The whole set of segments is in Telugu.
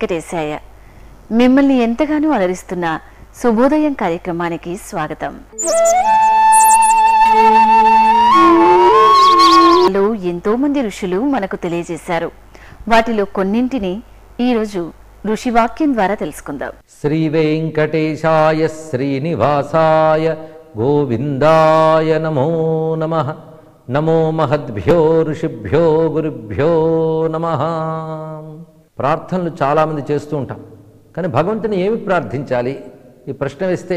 వెంకటేశాయ మిమ్మల్ని ఎంతగానో అలరిస్తున్న శుభోదయం కార్యక్రమానికి స్వాగతం లో ఎంతో మంది ఋషులు మనకు తెలియజేశారు వాటిలో కొన్నింటిని ఈరోజు ఋషివాక్యం ద్వారా తెలుసుకుందాం శ్రీ వెంకటేశాయ శ్రీనివాసాయ గోవిందాయ నమో నమ నమో మహద్భ్యో ఋషిభ్యో గురుభ్యో నమ ప్రార్థనలు చాలామంది చేస్తూ ఉంటాం కానీ భగవంతుని ఏమి ప్రార్థించాలి ఈ ప్రశ్న వేస్తే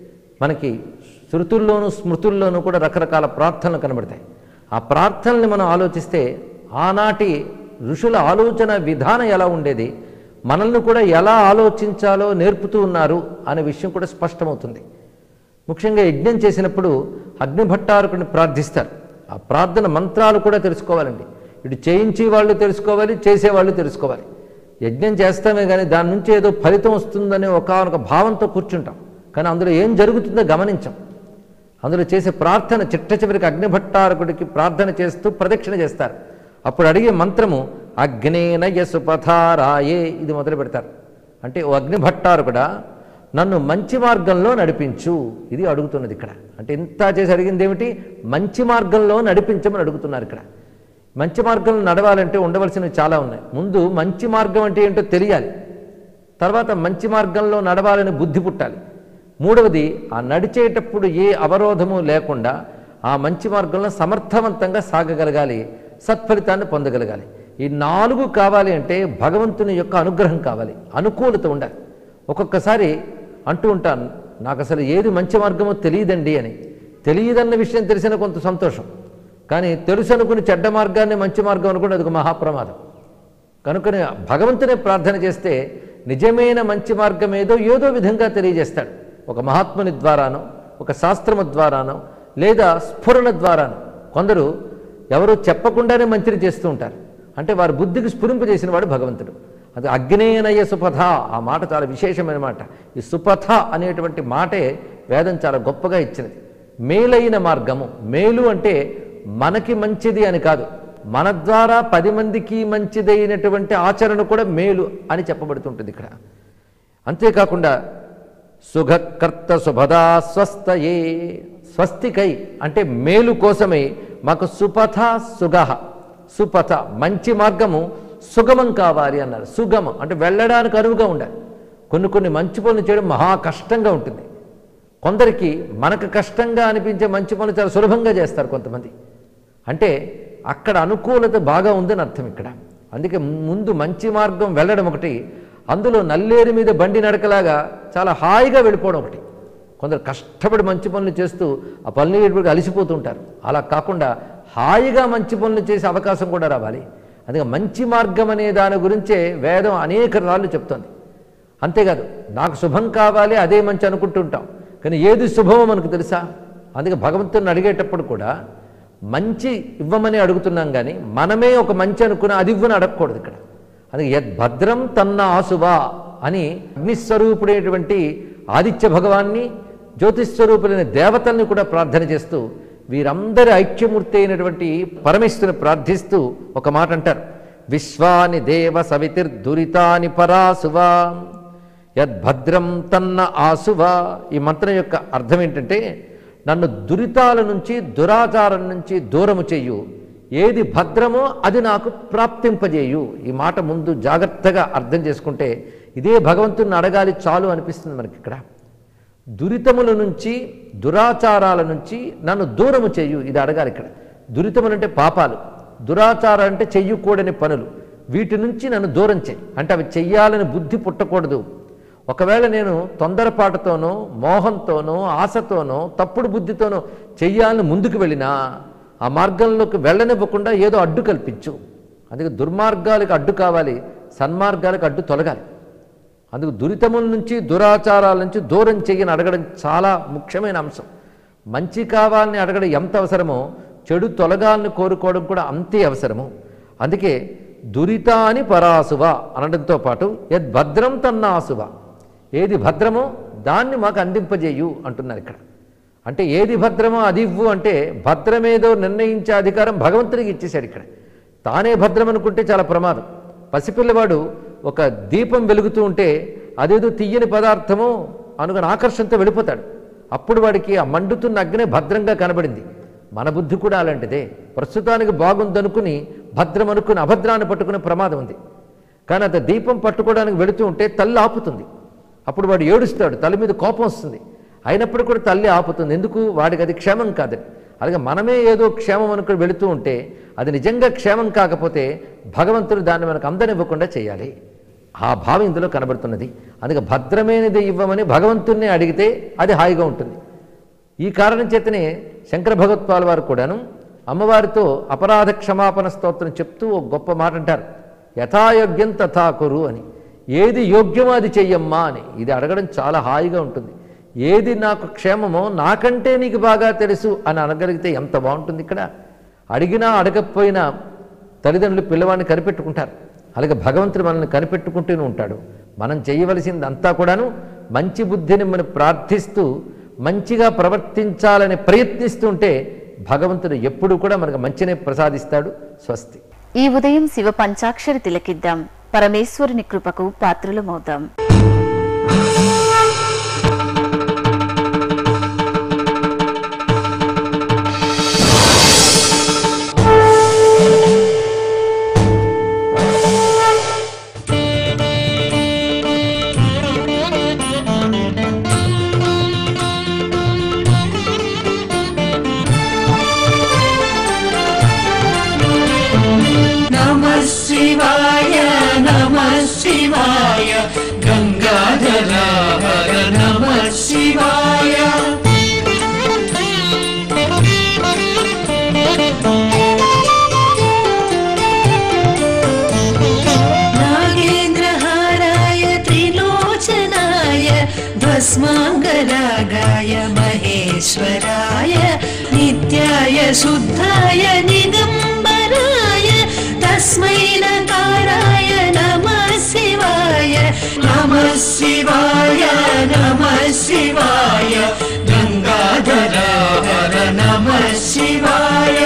మనకి శృతుల్లోనూ స్మృతుల్లోనూ కూడా రకరకాల ప్రార్థనలు కనబడతాయి ఆ ప్రార్థనల్ని మనం ఆలోచిస్తే ఆనాటి ఋషుల ఆలోచన విధానం ఎలా ఉండేది మనల్ని కూడా ఎలా ఆలోచించాలో నేర్పుతూ ఉన్నారు అనే విషయం కూడా స్పష్టమవుతుంది ముఖ్యంగా యజ్ఞం చేసినప్పుడు అగ్నిభట్టారకుని ప్రార్థిస్తారు ఆ ప్రార్థన మంత్రాలు కూడా తెలుసుకోవాలండి ఇటు చేయించి వాళ్ళు తెలుసుకోవాలి చేసేవాళ్ళు తెలుసుకోవాలి యజ్ఞం చేస్తామే కానీ దాని నుంచి ఏదో ఫలితం వస్తుందనే ఒకనొక భావంతో కూర్చుంటాం కానీ అందులో ఏం జరుగుతుందో గమనించం అందులో చేసే ప్రార్థన చిట్ట చివరికి అగ్నిభట్టారకుడికి ప్రార్థన చేస్తూ ప్రదక్షిణ చేస్తారు అప్పుడు అడిగే మంత్రము అగ్నేన యసుపథారాయే ఇది మొదలు పెడతారు అంటే ఓ అగ్నిభట్టారకుడా నన్ను మంచి మార్గంలో నడిపించు ఇది అడుగుతున్నది ఇక్కడ అంటే ఇంత చేసి అడిగింది ఏమిటి మంచి మార్గంలో నడిపించమని అడుగుతున్నారు ఇక్కడ మంచి మార్గంలో నడవాలంటే ఉండవలసినవి చాలా ఉన్నాయి ముందు మంచి మార్గం అంటే ఏంటో తెలియాలి తర్వాత మంచి మార్గంలో నడవాలని బుద్ధి పుట్టాలి మూడవది ఆ నడిచేటప్పుడు ఏ అవరోధము లేకుండా ఆ మంచి మార్గంలో సమర్థవంతంగా సాగగలగాలి సత్ఫలితాన్ని పొందగలగాలి ఈ నాలుగు కావాలి అంటే భగవంతుని యొక్క అనుగ్రహం కావాలి అనుకూలత ఉండాలి ఒక్కొక్కసారి అంటూ ఉంటాను నాకు అసలు ఏది మంచి మార్గమో తెలియదండి అని తెలియదన్న విషయం తెలిసిన కొంత సంతోషం కానీ తెలుసు అనుకుని చెడ్డ మార్గాన్ని మంచి మార్గం అనుకుని అది ఒక మహాప్రమాదం కనుకనే భగవంతునే ప్రార్థన చేస్తే నిజమైన మంచి మార్గం ఏదో ఏదో విధంగా తెలియజేస్తాడు ఒక మహాత్ముని ద్వారానో ఒక శాస్త్రము ద్వారానో లేదా స్ఫురణ ద్వారానో కొందరు ఎవరు చెప్పకుండానే మంచిని చేస్తూ ఉంటారు అంటే వారి బుద్ధికి స్ఫురింపజేసిన వాడు భగవంతుడు అది అగ్నేనయ సుపథ ఆ మాట చాలా విశేషమైన మాట ఈ సుపథ అనేటువంటి మాటే వేదం చాలా గొప్పగా ఇచ్చినది మేలైన మార్గము మేలు అంటే మనకి మంచిది అని కాదు మన ద్వారా పది మందికి మంచిదైనటువంటి ఆచరణ కూడా మేలు అని చెప్పబడుతుంటుంది ఇక్కడ అంతేకాకుండా సుఖకర్త శుభదా స్వస్థయే స్వస్తికై అంటే మేలు కోసమై మాకు సుపథ సుగహ సుపథ మంచి మార్గము సుగమం కావాలి అన్నారు సుగమం అంటే వెళ్ళడానికి అనువుగా ఉండాలి కొన్ని కొన్ని మంచి పనులు చేయడం మహా కష్టంగా ఉంటుంది కొందరికి మనకు కష్టంగా అనిపించే మంచి పనులు చాలా సులభంగా చేస్తారు కొంతమంది అంటే అక్కడ అనుకూలత బాగా ఉందని అర్థం ఇక్కడ అందుకే ముందు మంచి మార్గం వెళ్ళడం ఒకటి అందులో నల్లేరు మీద బండి నడకలాగా చాలా హాయిగా వెళ్ళిపోవడం ఒకటి కొందరు కష్టపడి మంచి పనులు చేస్తూ ఆ పనులు వెళ్ళిపోయి అలసిపోతుంటారు అలా కాకుండా హాయిగా మంచి పనులు చేసే అవకాశం కూడా రావాలి అందుకే మంచి మార్గం అనే దాని గురించే వేదం అనేక రాళ్ళు చెప్తోంది అంతేకాదు నాకు శుభం కావాలి అదే మంచి అనుకుంటుంటాం కానీ ఏది శుభమో మనకు తెలుసా అందుకే భగవంతుని అడిగేటప్పుడు కూడా మంచి ఇవ్వమని అడుగుతున్నాం కానీ మనమే ఒక మంచి అనుకుని అది ఇవ్వని అడగకూడదు ఇక్కడ అందుకే యద్భద్రం తన్న ఆసువా అని అగ్నిస్వరూపుడైనటువంటి ఆదిత్య భగవాన్ని జ్యోతిస్వరూపులైన దేవతల్ని కూడా ప్రార్థన చేస్తూ వీరందరి ఐక్యమూర్తి అయినటువంటి పరమేశ్వరుని ప్రార్థిస్తూ ఒక మాట అంటారు విశ్వాని దేవ సవితిర్దురితాని పరాసువా యద్భద్రం తన్న ఆసువా ఈ మంత్రం యొక్క అర్థం ఏంటంటే నన్ను దురితాల నుంచి దురాచారం నుంచి దూరము చెయ్యు ఏది భద్రమో అది నాకు ప్రాప్తింపజేయు ఈ మాట ముందు జాగ్రత్తగా అర్థం చేసుకుంటే ఇదే భగవంతుని అడగాలి చాలు అనిపిస్తుంది మనకి ఇక్కడ దురితముల నుంచి దురాచారాల నుంచి నన్ను దూరము చెయ్యు ఇది అడగాలి ఇక్కడ దురితములు అంటే పాపాలు దురాచారం అంటే చెయ్యకూడని పనులు వీటి నుంచి నన్ను దూరం చెయ్యి అంటే అవి చెయ్యాలని బుద్ధి పుట్టకూడదు ఒకవేళ నేను తొందరపాటుతోనో మోహంతోనో ఆశతోనో తప్పుడు బుద్ధితోనో చెయ్యాలని ముందుకు వెళ్ళినా ఆ మార్గంలోకి వెళ్ళనివ్వకుండా ఏదో అడ్డు కల్పించు అందుకే దుర్మార్గాలకు అడ్డు కావాలి సన్మార్గాలకు అడ్డు తొలగాలి అందుకు దురితముల నుంచి దురాచారాల నుంచి దూరం చెయ్యని అడగడం చాలా ముఖ్యమైన అంశం మంచి కావాలని అడగడం ఎంత అవసరమో చెడు తొలగాలని కోరుకోవడం కూడా అంతే అవసరము అందుకే దురితాని పరాసువ అనడంతో పాటు యద్భద్రం తన్నాసువ ఏది భద్రమో దాన్ని మాకు అందింపజేయు అంటున్నారు ఇక్కడ అంటే ఏది భద్రమో అది ఇవ్వు అంటే భద్రమేదో నిర్ణయించే అధికారం భగవంతుడికి ఇచ్చేశాడు ఇక్కడ తానే భద్రం అనుకుంటే చాలా ప్రమాదం పసిపిల్లవాడు ఒక దీపం వెలుగుతూ ఉంటే అదేదో తీయని పదార్థమో అనుకుని ఆకర్షణతో వెళ్ళిపోతాడు అప్పుడు వాడికి ఆ మండుతున్న అగ్నే భద్రంగా కనబడింది మన బుద్ధి కూడా అలాంటిదే ప్రస్తుతానికి బాగుందనుకుని భద్రం అనుకుని అభద్రాన్ని పట్టుకునే ప్రమాదం ఉంది కానీ అది దీపం పట్టుకోవడానికి వెళుతూ ఉంటే తల్లి ఆపుతుంది అప్పుడు వాడు ఏడుస్తాడు తల్లి మీద కోపం వస్తుంది అయినప్పుడు కూడా తల్లి ఆపుతుంది ఎందుకు వాడికి అది క్షేమం కాదని అలాగే మనమే ఏదో క్షేమం అనుకుని వెళుతూ ఉంటే అది నిజంగా క్షేమం కాకపోతే భగవంతుడు దాన్ని మనకు అందనివ్వకుండా చేయాలి ఆ భావం ఇందులో కనబడుతున్నది అందుకే భద్రమైనది ఇవ్వమని భగవంతుణ్ణి అడిగితే అది హాయిగా ఉంటుంది ఈ కారణం చేతనే శంకర భగవత్పాల్ వారు కూడాను అమ్మవారితో అపరాధ క్షమాపణ స్తోత్రం చెప్తూ ఒక గొప్ప మాట అంటారు యథాయోగ్యం తథా కురు అని ఏది యోగ్యమో అది చెయ్యమ్మా అని ఇది అడగడం చాలా హాయిగా ఉంటుంది ఏది నాకు క్షేమమో నాకంటే నీకు బాగా తెలుసు అని అనగలిగితే ఎంత బాగుంటుంది ఇక్కడ అడిగినా అడగకపోయినా తల్లిదండ్రులు పిల్లవాడిని కనిపెట్టుకుంటారు అలాగే భగవంతుడు మనల్ని కనిపెట్టుకుంటూనే ఉంటాడు మనం చేయవలసింది అంతా కూడాను మంచి బుద్ధిని మనం ప్రార్థిస్తూ మంచిగా ప్రవర్తించాలని ప్రయత్నిస్తుంటే భగవంతుడు ఎప్పుడు కూడా మనకు మంచినే ప్రసాదిస్తాడు స్వస్తి ఈ ఉదయం శివ పంచాక్షరి తిలకిద్దాం పరమేశ్వరుని కృపకు పాత్రులమవుదాం नमः शिवाय नमः शिवाय गङ्गाधरा हर नमः शिवाय नागेन्द्रहाराय त्रिलोचनाय भस्माङ्गरागाय महेश्वराय नित्याय शुद्धाय निगम्बराय तस्मै नकाराय नमः शिवाय नमः शिवाय नमः शिवाय गङ्गाधरा हर नमः शिवाय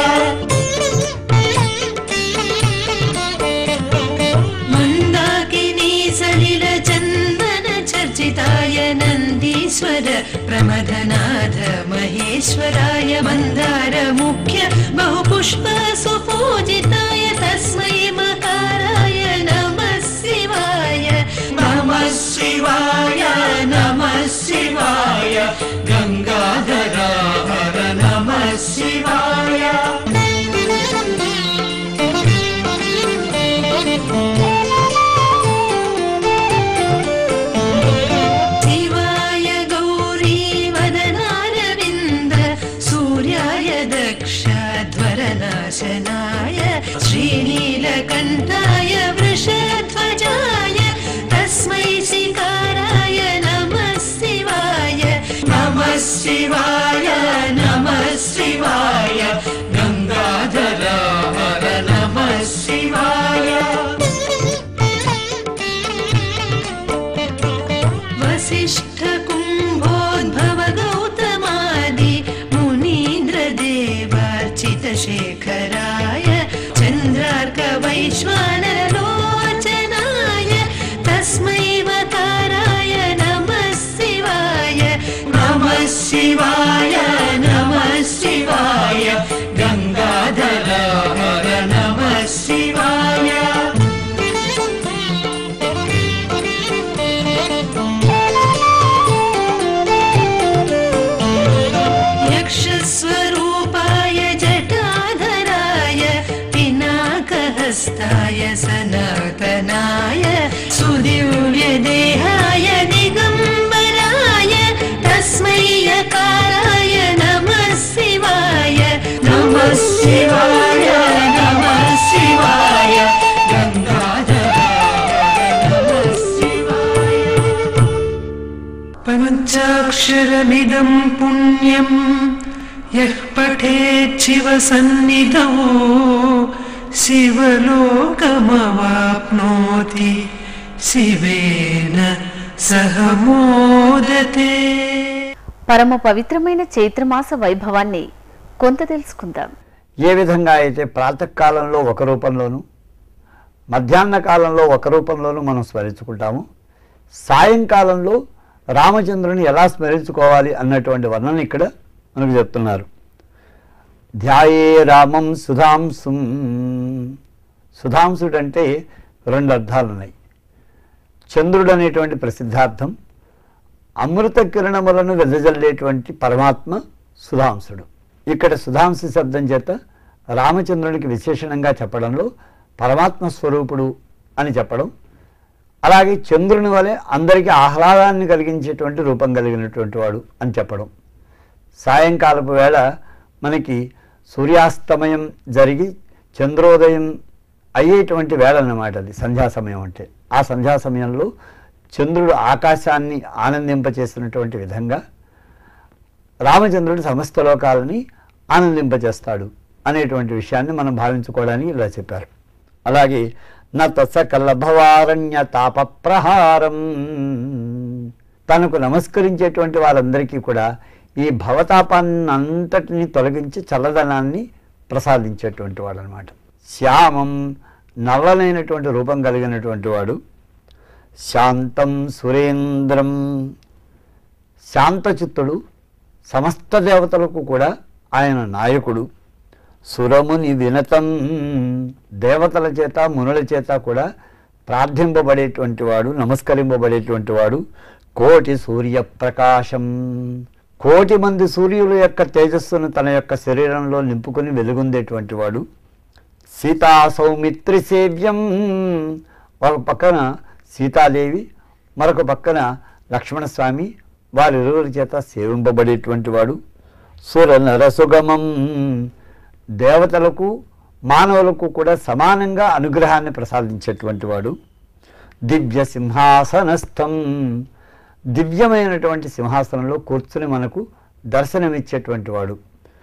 मन्दाकिनी सलिल चन्दन चर्चिताय नन्दीश्वर प्रमथनाथ महेश्वराय मन्दार मुख्य बहुपुष्प सुपूजिताय तस्मै मकाराय नमः शिवाय नमः शिवाय नमः शिवाय गङ्गाधरा हर नमः शिवाय शिवाय गौरी वदनारविन्द सूर्याय दक्षध्वरनाशनाय श्रीनीलकण्ठाय वृषध्वजाय तस्मै शिकाराय नमः शिवाय नमः शिवाय नमः शिवाय गङ्गाधरा हर नमः शिवाय वसिष्ठकुम्भोद्भव गौतमादि मुनीन्द्रदेवार्चितशेखराय चन्द्रार्कवैश्वानरलोचनाय तस्मै वकाराय नमः शिवाय नमः शिवाय नमः शिवाय गङ्गाधरा हर नमः शिवाय यक्षस्वरूपाय जटाधराय पिनाकहस्ताय सनातनाय सुदिव्यदेहाय दिगम्बराय तस्मै यकाराय नमः शिवाय नमः शिवाय नमः शिवाय गङ्गाधराय नमः शिवाय पञ्चाक्षरमिदं पुण्यं यः पठेच्छिवसन्निधौ शिवलोकमवाप्नोति शिवेन सह मोदते పరమ పవిత్రమైన చైత్రమాస వైభవాన్ని కొంత తెలుసుకుందాం ఏ విధంగా అయితే ప్రాతకాలంలో ఒక రూపంలోను మధ్యాహ్న కాలంలో ఒక రూపంలోనూ మనం స్మరించుకుంటాము సాయంకాలంలో రామచంద్రుని ఎలా స్మరించుకోవాలి అన్నటువంటి వర్ణన ఇక్కడ మనకు చెప్తున్నారు ధ్యాయే రామం సుధాంశుం సుధాంశుడు అంటే రెండు అర్థాలు ఉన్నాయి చంద్రుడు అనేటువంటి ప్రసిద్ధార్థం అమృత కిరణములను వెదజల్లేటువంటి పరమాత్మ సుధాంశుడు ఇక్కడ సుధాంశు శబ్దం చేత రామచంద్రునికి విశేషణంగా చెప్పడంలో పరమాత్మ స్వరూపుడు అని చెప్పడం అలాగే చంద్రుని వలె అందరికీ ఆహ్లాదాన్ని కలిగించేటువంటి రూపం కలిగినటువంటి వాడు అని చెప్పడం సాయంకాలపు వేళ మనకి సూర్యాస్తమయం జరిగి చంద్రోదయం అయ్యేటువంటి వేళ అన్నమాట అది సంధ్యా సమయం అంటే ఆ సంధ్యా సమయంలో చంద్రుడు ఆకాశాన్ని ఆనందింపచేసినటువంటి విధంగా రామచంద్రుడు సమస్త లోకాలని ఆనందింపచేస్తాడు అనేటువంటి విషయాన్ని మనం భావించుకోవడానికి ఇలా చెప్పారు అలాగే నా తత్సకల్లభవారణ్య తాపప్రహారం తనకు నమస్కరించేటువంటి వాళ్ళందరికీ కూడా ఈ భవతాపాన్ని అంతటిని తొలగించి చల్లదనాన్ని ప్రసాదించేటువంటి వాడు అనమాట శ్యామం నల్లనైనటువంటి రూపం కలిగినటువంటి వాడు శాంతం సురేంద్రం శాంతచిత్తుడు సమస్త దేవతలకు కూడా ఆయన నాయకుడు సురముని వినతం దేవతల చేత మునుల చేత కూడా ప్రార్థింపబడేటువంటి వాడు నమస్కరింపబడేటువంటి వాడు కోటి సూర్యప్రకాశం కోటి మంది సూర్యుల యొక్క తేజస్సును తన యొక్క శరీరంలో నింపుకొని వెలుగొందేటువంటి వాడు సీతా సౌమిత్రి సేవ్యం ఒక పక్కన సీతాదేవి మరొక పక్కన లక్ష్మణస్వామి వారిరువురి చేత సేవింపబడేటువంటి వాడు సుర నరసుగమం దేవతలకు మానవులకు కూడా సమానంగా అనుగ్రహాన్ని ప్రసాదించేటువంటి వాడు దివ్య సింహాసనస్థం దివ్యమైనటువంటి సింహాసనంలో కూర్చుని మనకు దర్శనమిచ్చేటువంటి వాడు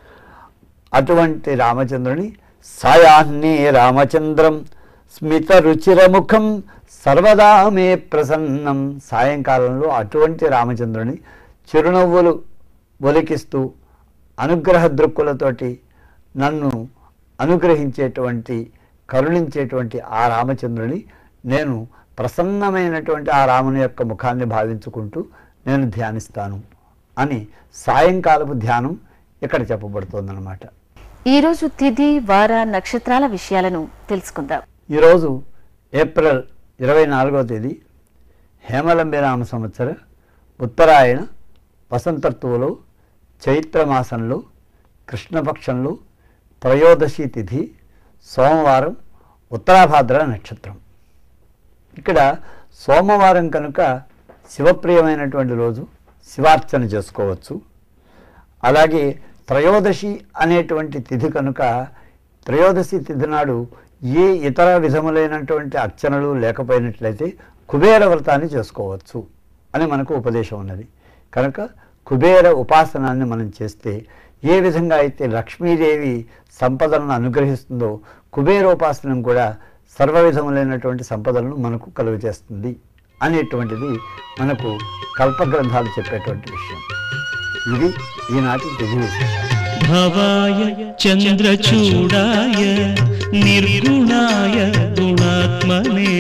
అటువంటి రామచంద్రుని సాయాహ్నే రామచంద్రం స్మిత రుచిరముఖం సర్వదా మే ప్రసన్నం సాయంకాలంలో అటువంటి రామచంద్రుని చిరునవ్వులు ఒలికిస్తూ అనుగ్రహ దృక్కులతోటి నన్ను అనుగ్రహించేటువంటి కరుణించేటువంటి ఆ రామచంద్రుని నేను ప్రసన్నమైనటువంటి ఆ రాముని యొక్క ముఖాన్ని భావించుకుంటూ నేను ధ్యానిస్తాను అని సాయంకాలపు ధ్యానం ఇక్కడ చెప్పబడుతోందన్నమాట ఈరోజు తిథి వార నక్షత్రాల విషయాలను తెలుసుకుందాం ఈరోజు ఏప్రిల్ ఇరవై నాలుగవ తేదీ హేమలంబి నామ సంవత్సర ఉత్తరాయణ వసంత ఋతువులో చైత్రమాసంలో కృష్ణపక్షంలో త్రయోదశి తిథి సోమవారం ఉత్తరాభాద్ర నక్షత్రం ఇక్కడ సోమవారం కనుక శివప్రియమైనటువంటి రోజు శివార్చన చేసుకోవచ్చు అలాగే త్రయోదశి అనేటువంటి తిథి కనుక త్రయోదశి తిథి నాడు ఏ ఇతర విధములైనటువంటి అర్చనలు లేకపోయినట్లయితే కుబేర వ్రతాన్ని చేసుకోవచ్చు అని మనకు ఉపదేశం ఉన్నది కనుక కుబేర ఉపాసనాన్ని మనం చేస్తే ఏ విధంగా అయితే లక్ష్మీదేవి సంపదలను అనుగ్రహిస్తుందో కుబేరోపాసనం కూడా సర్వ విధములైనటువంటి సంపదలను మనకు కలుగు చేస్తుంది అనేటువంటిది మనకు కల్పగ్రంథాలు చెప్పేటువంటి విషయం ఇది ఈనాటి తిథి విశేషాలు భవాయ చంద్రచూడాయ నిర్గుణాయ గుణాత్మనే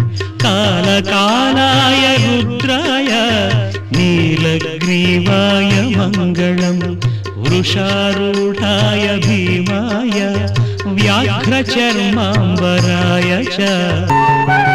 కాలకాలాయ రుద్రాయ నీలగ్రీవాయ మంగళం వృషారూఢాయ భీమాయ వ్యాఘ్రచర్మాంబరాయ చ